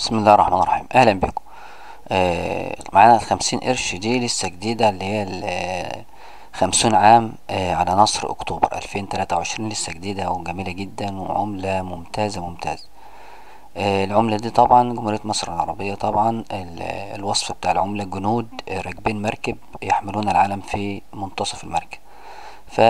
بسم الله الرحمن الرحيم اهلا بكم آه معانا الخمسين قرش دي لسه جديدة اللي هي ال- خمسون عام آه على نصر اكتوبر الفين تلاتة وعشرين لسه جديدة وجميلة جدا وعملة ممتازة ممتازة آه العملة دي طبعا جمهورية مصر العربية طبعا ال- الوصف بتاع العملة جنود آه، راكبين مركب يحملون العلم في منتصف المركب ف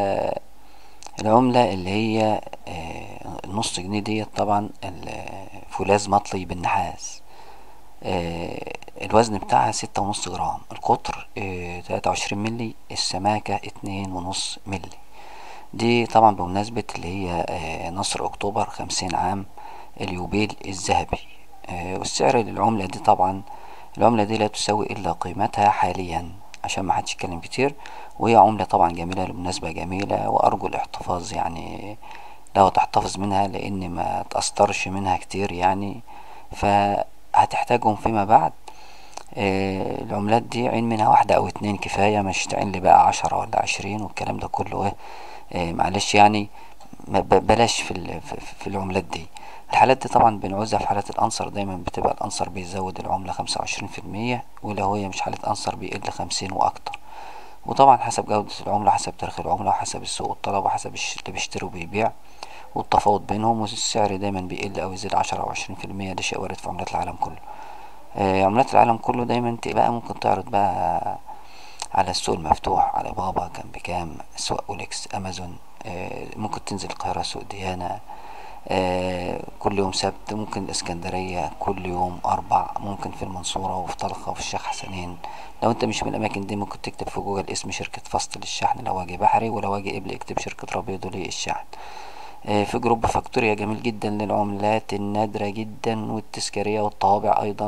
العملة اللي هي آه، النص جنيه ديت طبعا الفولاذ مطلي بالنحاس آه، الوزن بتاعها ستة ونص جرام القطر تلاتة وعشرين ملي السماكة اتنين ونص ملي دي طبعا بمناسبة اللي هي آه، نصر أكتوبر خمسين عام اليوبيل الذهبي آه، والسعر للعملة دي طبعا العملة دي لا تساوي إلا قيمتها حاليا عشان ما حدش يتكلم كتير وهي عملة طبعا جميلة لمناسبة جميلة وأرجو الاحتفاظ يعني لو تحتفظ منها لأن ما تأثرش منها كتير يعني فهتحتاجهم فيما بعد آه، العملات دي عين منها واحدة أو اتنين كفاية مش تعين لي بقى عشرة ولا عشرين والكلام ده كله ايه آه، معلش يعني ما ب- بلاش في ال- في في العملات دي الحالات دي طبعا بنعوزها في حالات الأنصر دايما بتبقى الأنصر بيزود العملة خمسة وعشرين في المية ولو هي مش حالة أنصر بيقل خمسين وأكتر وطبعا حسب جودة العملة حسب تاريخ العملة وحسب السوق والطلب وحسب الش- اللي بيشتري وبيبيع والتفاوض بينهم والسعر دايما بيقل أو يزيد عشرة أو عشرين في المية ده شيء وارد في عملات العالم كله آه، عملات العالم كله دايما انت بقى ممكن تعرض بقى على السوق المفتوح على بابا كان بكام سوق اوليكس امازون آه، ممكن تنزل القاهرة سوق ديانة آه، كل يوم سبت ممكن الاسكندرية كل يوم اربع ممكن في المنصورة وفي طلقة وفي الشيخ حسنين لو انت مش من الاماكن دي ممكن تكتب في جوجل اسم شركة فصل للشحن لو واجي بحري ولو واجي قبل اكتب شركة رابيدو للشحن آه، في جروب فاكتوريا جميل جدا للعملات النادرة جدا والتذكارية والطوابع أيضا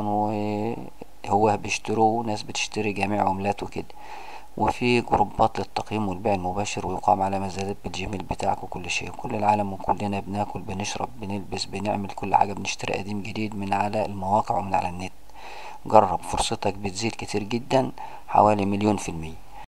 وهو بيشتروا ناس بتشتري جميع عملات وكده وفي جروبات للتقييم والبيع المباشر ويقام على مزادات بالجيميل بتاعك وكل شيء كل العالم وكلنا بناكل بنشرب بنلبس بنعمل كل حاجة بنشتري قديم جديد من على المواقع ومن على النت جرب فرصتك بتزيد كتير جدا حوالي مليون في المية